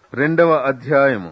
రెండవ అధ్యాయము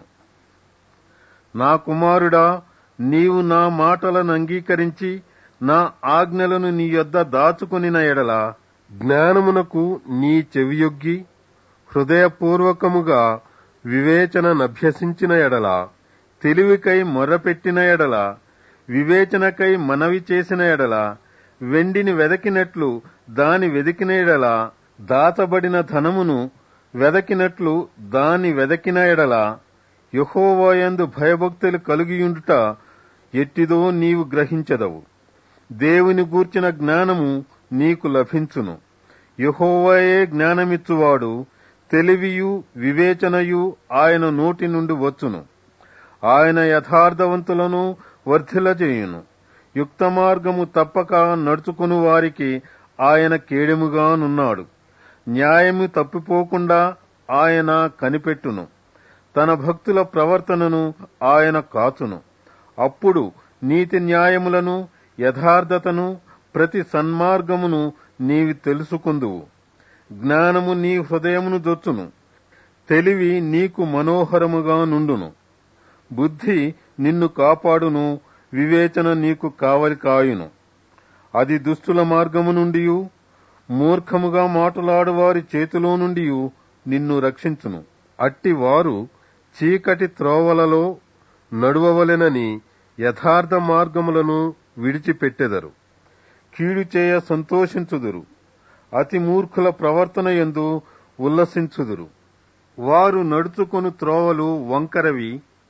నా కుమారుడా నీవు నా మాటలను అంగీకరించి నా ఆజ్ఞలను నీ యొద్ద దాచుకొనిన ఎడల జ్ఞానమునకు నీ చెవియొగ్గి హృదయపూర్వకముగా వివేచన నభ్యసించిన ఎడల తెలివికై మొర్రపెట్టిన ఎడల వివేచనకై మనవి చేసిన ఎడల వెండిని వెదకినట్లు దాని వెదికిన ఎడల దాచబడిన ధనమును వెదకినట్లు దాని వెదకిన ఎడల యహోవాయందు భయభక్తులు కలిగియుండుట ఎట్టిదో నీవు గ్రహించదవు దేవుని గూర్చిన జ్ఞానము నీకు లభించును యహోవాయే జ్ఞానమిచ్చువాడు తెలివియు వివేచనయు ఆయన నోటి నుండి వచ్చును ఆయన యథార్థవంతులను వర్ధిలజేయును యుక్త మార్గము తప్పక నడుచుకుని వారికి ఆయన కేడెముగానున్నాడు న్యాయము తప్పిపోకుండా ఆయన కనిపెట్టును తన భక్తుల ప్రవర్తనను ఆయన కాచును అప్పుడు నీతి న్యాయములను యథార్థతను ప్రతి సన్మార్గమును నీవి తెలుసుకుందువు జ్ఞానము నీ హృదయమును దొచ్చును తెలివి నీకు మనోహరముగా నుండును బుద్ధి నిన్ను కాపాడును వివేచన నీకు కావలి కాయును అది దుష్టుల మార్గము నుండి మూర్ఖముగా మాటలాడు వారి చేతిలో నుండి నిన్ను రక్షించును అట్టి వారు చీకటి త్రోవలలో నడువవలెనని యథార్థ మార్గములను విడిచిపెట్టెదరు కీడు చేయ సంతోషించుదురు అతి మూర్ఖుల ప్రవర్తన ఎందు ఉల్లసించుదురు వారు నడుచుకొను త్రోవలు వంకరవి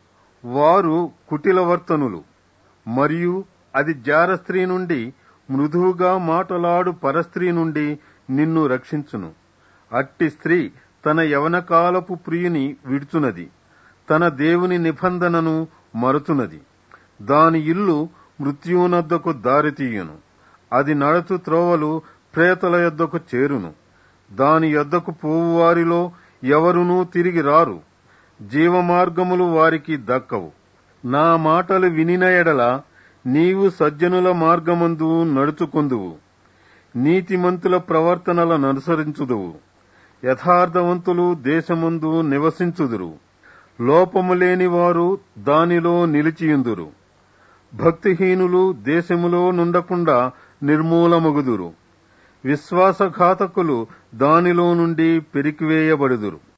వారు కుటిలవర్తనులు మరియు అది జారస్త్రీ నుండి మృదువుగా మాటలాడు పరస్త్రీ నుండి నిన్ను రక్షించును అట్టి స్త్రీ తన యవనకాలపు ప్రియుని విడుచునది తన దేవుని నిబంధనను మరుచునది దాని ఇల్లు మృత్యునొద్దకు దారితీయును అది నడచు త్రోవలు ప్రేతల యొద్దకు చేరును దాని యొద్దకు పోవువారిలో ఎవరునూ తిరిగి రారు జీవమార్గములు వారికి దక్కవు నా మాటలు వినిన ఎడల నీవు సజ్జనుల మార్గమందు నడుచుకొందువు నీతిమంతుల ప్రవర్తనలను అనుసరించుదువు యథార్థవంతులు దేశమందు నివసించుదురు లోపము లేని వారు దానిలో నిలిచియుందురు భక్తిహీనులు దేశములో నుండకుండా నిర్మూలమగుదురు విశ్వాసఘాతకులు దానిలో నుండి పెరికివేయబడుదురు